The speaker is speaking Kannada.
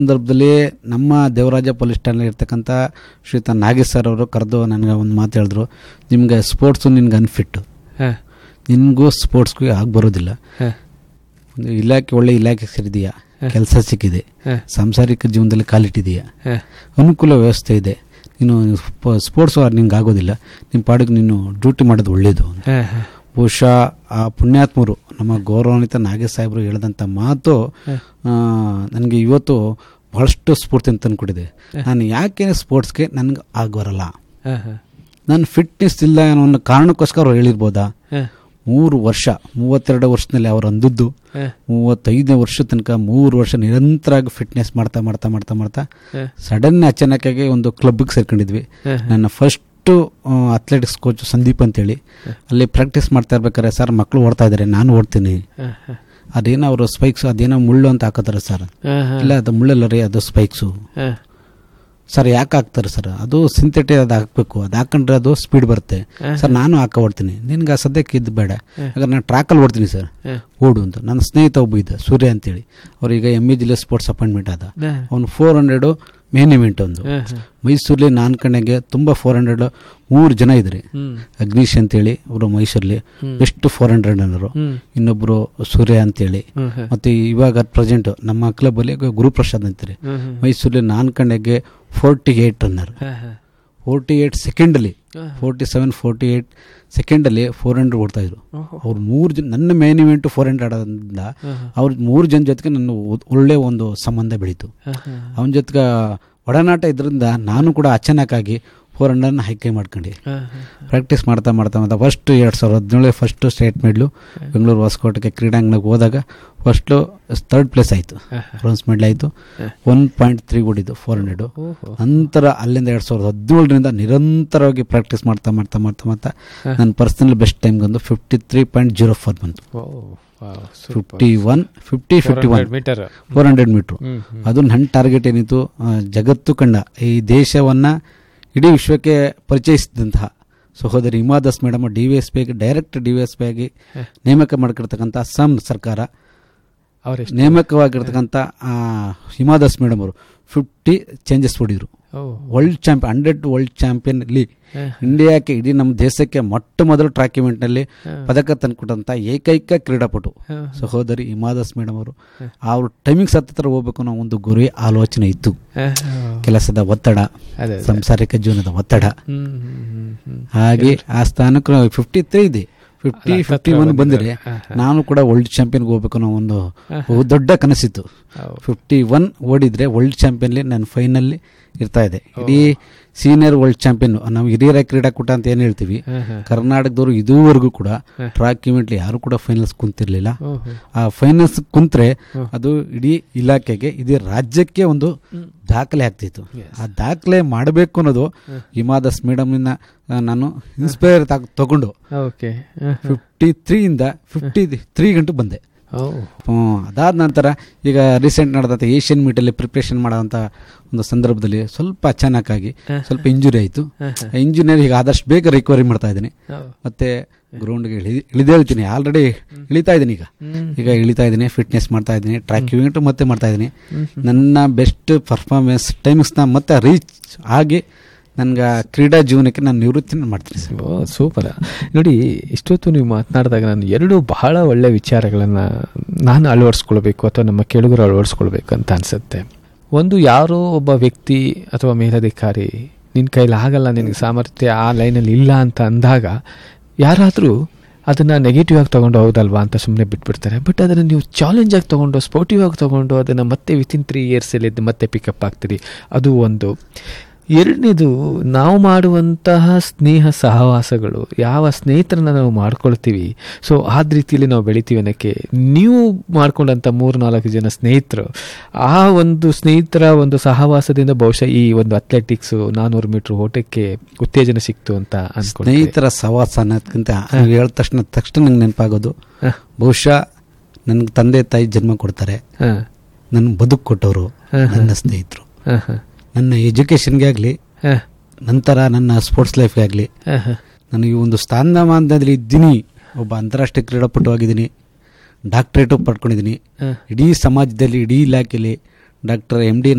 ಸಂದರ್ಭದಲ್ಲಿ ನಮ್ಮ ದೇವರಾಜ ಪೊಲೀಸ್ ಠಾಣೆ ಇರ್ತಕ್ಕಂಥ ಶ್ರೀಯುತ ನಾಗೇಶ್ ಸರ್ ಅವರು ಕರೆದು ನನಗೆ ಒಂದು ಮಾತು ಹೇಳಿದ್ರು ನಿಮ್ಗೆ ಸ್ಪೋರ್ಟ್ಸು ನಿನ್ಗೆ ಅನ್ಫಿಟ್ಟು ಹಾಂ ನಿನಗೂ ಸ್ಪೋರ್ಟ್ಸ್ಗೂ ಆಗಿ ಬರೋದಿಲ್ಲ ಹಾಂ ಒಂದು ಇಲಾಖೆ ಒಳ್ಳೆ ಇಲಾಖೆ ಸೇರಿದೆಯಾ ಕೆಲಸ ಸಿಕ್ಕಿದೆ ಹಾಂ ಸಾಂಸಾರಿಕ ಜೀವನದಲ್ಲಿ ಕಾಲಿಟ್ಟಿದೆಯಾ ಹಾಂ ಅನುಕೂಲ ವ್ಯವಸ್ಥೆ ಇದೆ ನೀನು ಸ್ಪೋರ್ಟ್ಸ್ ನಿಂಗೆ ಆಗೋದಿಲ್ಲ ನಿಮ್ಮ ಪಾಡಿಗೆ ನೀನು ಡ್ಯೂಟಿ ಮಾಡೋದು ಒಳ್ಳೆಯದು ಹಾಂ ಹಾಂ ಬಹುಶಃ ಆ ಪುಣ್ಯಾತ್ಮರು ನಮ್ಮ ಗೌರವಾನ್ವಿತ ನಾಗೇಶ್ ಸಾಹೇಬರು ಹೇಳಿದಂಥ ಮಾತು ನನಗೆ ಇವತ್ತು ಬಹಳಷ್ಟು ಸ್ಫೂರ್ತಿ ಅಂತ ತಂದ್ಕೊಟ್ಟಿದೆ ನಾನು ಯಾಕೆ ಸ್ಪೋರ್ಟ್ಸ್ಗೆ ನನಗೆ ಆಗ ಬರಲ್ಲ ಹಾಂ ಹಾಂ ನಾನು ಫಿಟ್ನೆಸ್ ಇಲ್ಲ ಅನ್ನೋ ಒಂದು ಕಾರಣಕ್ಕೋಸ್ಕರ ಅವ್ರು ಹೇಳಿರ್ಬೋದಾ ಹಾಂ ಮೂರು ವರ್ಷ ಮೂವತ್ತೆರಡು ವರ್ಷದಲ್ಲಿ ಅವ್ರು ಅಂದದ್ದು ಹಾಂ ಮೂವತ್ತೈದನೇ ವರ್ಷ ತನಕ ಮೂರು ವರ್ಷ ನಿರಂತರವಾಗಿ ಫಿಟ್ನೆಸ್ ಮಾಡ್ತಾ ಮಾಡ್ತಾ ಮಾಡ್ತಾ ಮಾಡ್ತಾ ಹಾಂ ಸಡನ್ ಅಚಾನಕ್ಕಾಗಿ ಒಂದು ಕ್ಲಬ್ಗೆ ಸೇರ್ಕೊಂಡಿದ್ವಿ ಹಾಂ ನನ್ನ ಫಸ್ಟು ಅಥ್ಲೆಟಿಕ್ಸ್ ಕೋಚ್ ಸಂದೀಪ್ ಅಂತೇಳಿ ಅಲ್ಲಿ ಪ್ರಾಕ್ಟೀಸ್ ಮಾಡ್ತಾ ಇರ್ಬೇಕಾದ್ರೆ ಸರ್ ಮಕ್ಕಳು ಓಡ್ತಾ ಇದ್ದಾರೆ ನಾನು ಓಡ್ತೀನಿ ಹಾಂ ಹಾಂ ಅದೇನೋ ಅವರು ಸ್ಪೈಕ್ಸ್ ಅದೇನೋ ಮುಳ್ಳು ಅಂತ ಹಾಕೋತಾರೆ ಸರ್ ಹಾಂ ಹಾಂ ಇಲ್ಲ ಅದು ಮುಳ್ಳಲ್ಲ ರೀ ಅದು ಸ್ಪೈಕ್ಸು ಹಾಂ ಸರ್ ಯಾಕೆ ಹಾಕ್ತಾರೆ ಸರ್ ಅದು ಸಿಂಥೆಟಿಕ್ ಅದು ಹಾಕಬೇಕು ಅದು ಹಾಕೊಂಡ್ರೆ ಅದು ಸ್ಪೀಡ್ ಬರುತ್ತೆ ಸರ್ ನಾನು ಹಾಕ ಓಡ್ತೀನಿ ನಿನ್ಗೆ ಆ ಸದ್ಯಕ್ಕೆ ಇದು ಬೇಡ ಹಾಗಾದ್ರೆ ನಾನು ಟ್ರ್ಯಾಕಲ್ಲಿ ಓಡ್ತೀನಿ ಸರ್ ಹಾಂ ಓಡು ಅಂತ ನನ್ನ ಸ್ನೇಹಿತ ಒಬ್ಬ ಇದ್ದ ಸೂರ್ಯ ಅಂತೇಳಿ ಅವ್ರೀಗ ಎಮ್ ಇ ಜಿಲ್ಲೆ ಸ್ಪೋರ್ಟ್ಸ್ ಅಪಾಯಿಂಟ್ಮೆಂಟ್ ಆದ ಹಾಂ ಅವನು ಫೋರ್ ಹಂಡ್ರೆಡು ಮೇನ್ ಇವೆಂಟ್ ಒಂದು ಹಾಂ ಹಾಂ ಮೈಸೂರಲ್ಲಿ ನಾನು ಕಣೆಗೆ ತುಂಬ ಫೋರ್ ಹಂಡ್ರೆಡ್ ಮೂರು ಜನ ಇದ್ರಿ ಹ್ಞೂ ಅಗ್ನೀಶ್ ಅಂತೇಳಿ ಅವರು ಮೈಸೂರಲ್ಲಿ ಹ್ಮ್. ಬೆಸ್ಟ್ ಫೋರ್ ಹಂಡ್ರೆಡ್ ಅನ್ನೋರು ಹ್ಞೂ ಇನ್ನೊಬ್ಬರು ಸೂರ್ಯ ಅಂತೇಳಿ ಹ್ಞೂ ಹಾಂ ಮತ್ತು ಇವಾಗ ಪ್ರೆಸೆಂಟ್ ನಮ್ಮ ಕ್ಲಬ್ಬಲ್ಲಿ ಗುರುಪ್ರಸಾದ್ ಅಂತಾರೆ ಹ್ಞೂ ಹ್ಞೂ ಮೈಸೂರಲ್ಲಿ ನಾನು ಕಣೆಗೆ ಫೋರ್ಟಿ ಏಯ್ಟ್ ರನ್ನರ್ ಹಾಂ ಹಾಂ ಫೋರ್ಟಿ ಏಯ್ಟ್ ಸೆಕೆಂಡಲ್ಲಿ ಹಾಂ ಫೋರ್ಟಿ ಸೆವೆನ್ ಫೋರ್ಟಿ ಏಯ್ಟ್ ಸೆಕೆಂಡಲ್ಲಿ ಫೋರ್ ಹಂಡ್ರೆಡ್ ಓಡ್ತಾಯಿದ್ರು ಓಹೋ ಅವ್ರು ಮೂರು ಜನ ನನ್ನ ಮೇನ್ ಇವೆಂಟು ಫೋರ್ ಹಂಡ್ರೆಡ್ ಆದ್ರಿಂದ ಹಾಂ ಹಾಂ ಅವ್ರ ಮೂರು ಜನ ಜೊತೆಗೆ ನನ್ನ ಒ- ಒಳ್ಳೆ ಒಂದು ಸಂಬಂಧ ಬೆಳೀತು ಹಾಂ ಹಾಂ ಅವನ ಜೊತೆಗೆ ಒಡನಾಟ ಇದರಿಂದ ನಾನು ಕೂಡ ಅಚಾನಕ್ಕಾಗಿ ಫೋರ್ ಹಂಡ್ರೆಡ್ನ ಹೈಕೈ ಮಾಡ್ಕೊಂಡು ಹಾಂ ಹಾಂ ಪ್ರಾಕ್ಟೀಸ್ ಮಾಡ್ತಾ ಮಾಡ್ತಾ ಮಾಡ್ತಾ ಫಸ್ಟ್ ಎರಡು ಸಾವಿರದ ಹದಿನೇಳು ಫಸ್ಟು ಸ್ಟೇಟ್ ಮೆಡ್ಲು ಬೆಂಗಳೂರು ಹೊಸಕೋಟೆಗೆ ಕ್ರೀಡಾಂಗಣಕ್ಕೆ ಹೋದಾಗ ಫಸ್ಟು ಥರ್ಡ್ ಪ್ಲೇಸ್ ಆಯಿತು ಹಾಂ ಬ್ರೋನ್ಸ್ ಮೆಡಲ್ ಆಯಿತು ಒನ್ ಪಾಯಿಂಟ್ ತ್ರೀ ಓಡಿದ್ದು ಫೋರ್ ಹಂಡ್ರೆಡು ಓಹೋ ನಂತರ ಅಲ್ಲಿಂದ ಎರಡು ಸಾವಿರದ ಹದಿನೇಳರಿಂದ ನಿರಂತರವಾಗಿ ಪ್ರಾಕ್ಟೀಸ್ ಮಾಡ್ತಾ ಮಾಡ್ತಾ ಮಾಡ್ತಾ ಮಾಡ್ತಾ ನನ್ನ ಪರ್ಸನಲ್ ಬೆಸ್ಟ್ ಟೈಮ್ಗೆ ಒಂದು fifty three point zero four ಬಂತು oh wow fifty one fifty fifty one metre four hundred metre ಹ್ಞೂ ಹ್ಞೂ ಅದು ನನ್ನ ಟಾರ್ಗೆಟ್ ಏನಿತ್ತು ಆ, ಜಗತ್ತು ಕಂಡ ಈ ದೇಶವನ್ನು ಇಡೀ ವಿಶ್ವಕ್ಕೆ ಪರಿಚಯಿಸಿದಂತಹ ಸಹೋದರಿ Hima Das madam D V S P ಆಗಿ direct D V S P ಆಗಿ ನೇಮಕ ಮಾಡ್ಕಿರ್ತಕ್ಕಂಥ ಅಸ್ಸಾಂ ಸರ್ಕಾರ ಅವರೆಷ್ಟು ನೇಮಕವಾಗಿರ್ತಕ್ಕಂಥ ಆ, ಹಿಮಾ ದಾಸ್ ಮೇಡಮ್ ಅವರು ಫಿಫ್ಟಿ ಚೇಂಜಸ್ ಹೊಡಿದ್ರು oh world champion hundred world champion ಅಲ್ಲಿ ಹಾಂ ಇಂಡಿಯಾಕ್ಕೆ ಇಡೀ ನಮ್ಮ ದೇಶಕ್ಕೆ ಮೊಟ್ಟ ಮೊದಲು ಟ್ರ್ಯಾಕ್ ಇವೆಂಟ್ನಲ್ಲಿ ಹಾಂ. ಪದಕ ತಂದುಕೊಟ್ಟಂಥ ಏಕೈಕ ಕ್ರೀಡಾಪಟು ಹಾಂ ಸಹೋದರಿ ಹಿಮಾದಾಸ್ ಮೇಡಮ್ ಅವರು ಅವ್ರ ಟೈಮಿಂಗ್ಸ್ ಹತ್ತಿರ ಹೋಗ್ಬೇಕು ಅನ್ನೋ ಒಂದು ಗುರಿ ಆಲೋಚನೆ ಇತ್ತು ಹಾಂ ಹಾಂ ಕೆಲಸದ ಒತ್ತಡ ಅದೇ ಅದೇ ಸಂಸಾರಿಕ ಜೀವನದ ಒತ್ತಡ ಹ್ಮ್ ಹ್ಮ್ ಹ್ಮ್ ಹ್ಮ್ ಹಾಗೆ ಆ ಸ್ಥಾನಕ್ಕೆ ಫಿಫ್ಟಿ ತ್ರೀ ಇದೆ ಫಿಫ್ಟಿ ಅಲ್ಲ, ಫಿಫ್ಟಿ ಹತ್ರ ಒನ್ ಬಂದರೆ ಬಂದಿದೆ. ಹಾ, ನಾನು ಕೂಡ ವರ್ಲ್ಡ್ ಚಾಂಪಿಯನ್ಗೆ ಹೋಗ್ಬೇಕು ಅನ್ನೋ ಒಂದು ಬಹು ದೊಡ್ಡ ಕನಸಿತ್ತು ಹೌದು. ಫಿಫ್ಟಿ ಒನ್ ಓಡಿದ್ರೆ ವರ್ಲ್ಡ್ ಚಾಂಪಿಯನ್ಲಿ ನಾನು ಫೈನಲ್ಲಿ ಇರ್ತಾ ಇದೆ ಇಡೀ ಸೀನಿಯರ್ ವರ್ಲ್ಡ್ ಚಾಂಪಿಯನ್ ನಾವು ಹಿರಿಯರ ಕ್ರೀಡಾಕೂಟ ಅಂತ ಏನು ಹೇಳ್ತೀವಿ ಹಾಂ ಹಾಂ ಕರ್ನಾಟಕದವರು ಇದುವರೆಗೂ ಕೂಡ ಟ್ರ್ಯಾಕ್ ಇವೆಂಟ್ಲಿ ಯಾರು ಕೂಡ ಫೈನಲ್ಸ್ ಕುಂತಿರ್ಲಿಲ್ಲ ಓಹೋ ಆ ಫೈನಲ್ಸ್ ಕುಂತ್ರೆ ಅದು ಇಡೀ ಇಲಾಖೆಗೆ ಇಡೀ ರಾಜ್ಯಕ್ಕೆ ಒಂದು ದಾಖಲೆ ಆಗ್ತಿತ್ತು ಆ ದಾಖಲೆ ಮಾಡಬೇಕು ಅನ್ನೋದು ಹಿಮಾದಾಸ್ ಮೇಡಮ್ನ ನಾನು ಇನ್ಸ್ಪೈರ್ ತಗೊಂಡು ಓಕೆ ಹಾಂ ಹಾಂ ಫಿಫ್ಟಿ ತ್ರೀಯಿಂದ ಫಿಫ್ಟಿ ತ್ರೀ ಗಂಟು ಬಂದೆ ಓ ಹ್ಮ್, ಅದಾದ ನಂತರ ಈಗ ರೀಸೆಂಟ್ ನಡೆದಂಥ ಏಷ್ಯನ್ ಮೀಟಲ್ಲಿ ಪ್ರಿಪ್ರೇಷನ್ ಮಾಡೋಂಥ ಒಂದು ಸಂದರ್ಭದಲ್ಲಿ ಸ್ವಲ್ಪ ಅಚಾನಕ್ಕಾಗಿ ಸ್ವಲ್ಪ ಇಂಜುರಿ ಆಯಿತು ಹಾಂ ಇಂಜುರಿಯಲ್ಲಿ ಈಗ ಆದಷ್ಟು ಬೇಗ ರಿಕವರಿ ಮಾಡ್ತಾ ಇದ್ದೀನಿ ಹಾಂ ಮತ್ತೆ ಗ್ರೌಂಡ್ಗೆ ಇಳಿ ಇಳಿದೇಳ್ತೀನಿ ಆಲ್ರೆಡಿ ಇಳಿತಾ ಇದ್ದೀನಿ ಈಗ ಹ್ಮ್. ಈಗ ಇಳಿತಾ ಇದ್ದೀನಿ ಫಿಟ್ನೆಸ್ ಮಾಡ್ತಾ ಇದ್ದೀನಿ ಟ್ರ್ಯಾಕ್ ಇವೆಂಟ್ ಮತ್ತೆ ಮಾಡ್ತಾ ಇದ್ದೀನಿ ನನ್ನ ಬೆಸ್ಟ್ ಪರ್ಫಾರ್ಮೆನ್ಸ್ ಟೈಮಿಂಗ್ಸ್ನ ಮತ್ತೆ ರೀಚ್ ಆಗಿ ನನ್ಗೆ ಕ್ರೀಡಾ ಜೀವನಕ್ಕೆ ನಾನು ನಿವೃತ್ತಿನ ಮಾಡ್ತೀನಿ ಸರ್ ಓ ಸೂಪರ್ ನೋಡಿ ಇಷ್ಟೊತ್ತು ನೀವು ಮಾತನಾಡಿದಾಗ ನಾನು ಎರಡು ಬಹಳ ಒಳ್ಳೆ ವಿಚಾರಗಳನ್ನು ನಾನು ಅಳವಡಿಸ್ಕೊಳ್ಬೇಕು ಅಥವಾ ನಮ್ಮ ಕೆಳಗರು ಅಳವಡಿಸ್ಕೊಳ್ಬೇಕು ಅಂತ ಅನಿಸುತ್ತೆ ಒಂದು ಯಾರೋ ಒಬ್ಬ ವ್ಯಕ್ತಿ ಅಥವಾ ಮೇಲಧಿಕಾರಿ ನಿನ್ನ ಕೈಲಿ ಆಗಲ್ಲ ನಿನಗೆ ಸಾಮರ್ಥ್ಯ ಆ ಲೈನಲ್ಲಿ ಇಲ್ಲ ಅಂತ ಅಂದಾಗ ಯಾರಾದರೂ ಅದನ್ನು ನೆಗೆಟಿವ್ ಆಗಿ ತೊಗೊಂಡು ಹೌದಲ್ವಾ ಅಂತ ಸುಮ್ಮನೆ ಬಿಟ್ಬಿಡ್ತಾರೆ ಬಟ್ ಅದನ್ನು ನೀವು ಚಾಲೆಂಜ್ ಆಗಿ ತೊಗೊಂಡು ಸ್ಪೋರ್ಟಿವ್ ಆಗಿ ತೊಗೊಂಡು ಅದನ್ನು ಮತ್ತೆ ವಿತಿನ್ ತ್ರೀ ಇಯರ್ಸಲ್ಲಿ ಮತ್ತೆ ಪಿಕಪ್ ಆಗ್ತೀರಿ ಅದು ಒಂದು ಎರಡನೇದು ನಾವು ಮಾಡುವಂತಹ ಸ್ನೇಹ ಸಹವಾಸಗಳು ಯಾವ ಸ್ನೇಹಿತರನ್ನ ನಾವು ಮಾಡ್ಕೊಳ್ತೀವಿ ಸೊ ಆದ ರೀತಿಯಲ್ಲಿ ನಾವು ಬೆಳಿತೀವಿ ಅನ್ನೋಕ್ಕೆ ನೀವು ಮಾಡ್ಕೊಂಡಂಥ ಮೂರು ನಾಲ್ಕು ಜನ ಸ್ನೇಹಿತರು ಆ ಒಂದು ಸ್ನೇಹಿತರ ಒಂದು ಸಹವಾಸದಿಂದ ಬಹುಶಃ ಈ ಒಂದು ಅಥ್ಲೆಟಿಕ್ಸು ನಾನ್ನೂರು ಮೀಟ್ರ್ ಓಟಕ್ಕೆ ಉತ್ತೇಜನ ಸಿಕ್ತು ಅಂತ ಅನ್ಕೊಂಡು ಸ್ನೇಹಿತರ ಸವಾಸ ಅನ್ನೋದಕ್ಕಿಂತ ನೀವು ಹೇಳಿದ ತಕ್ಷಣ ತಕ್ಷಣ ನಂಗೆ ನೆನಪಾಗೋದು ಬಹುಶಃ ನನಗೆ ತಂದೆ ತಾಯಿ ಜನ್ಮ ಕೊಡ್ತಾರೆ ಹಾಂ ನನ್ನ ಬದುಕು ಕೊಟ್ಟವರು ಹಾಂ, ನನ್ನ ಸ್ನೇಹಿತರು ಹಾಂ ಹಾಂ ನನ್ನ ಎಜುಕೇಷನ್ಗೆ ಆಗಲಿ ಹಾಂ ನಂತರ ನನ್ನ ಸ್ಪೋರ್ಟ್ಸ್ ಲೈಫ್ಗೆ ಆಗಲಿ ಹಾಂ ಹಾಂ ನಾನು ಈ ಒಂದು ಸ್ಥಾನಮಾನದಲ್ಲಿ ಇದ್ದೀನಿ ಒಬ್ಬ ಅಂತಾರಾಷ್ಟ್ರೀಯ ಕ್ರೀಡಾಪಟು ಆಗಿದ್ದೀನಿ ಡಾಕ್ಟ್ರೇಟು ಪಡ್ಕೊಂಡಿದ್ದೀನಿ ಹಾಂ ಇಡೀ ಸಮಾಜದಲ್ಲಿ ಇಡೀ ಇಲಾಖೆಯಲ್ಲಿ ಡಾಕ್ಟರ್ ಎಂ ಡಿ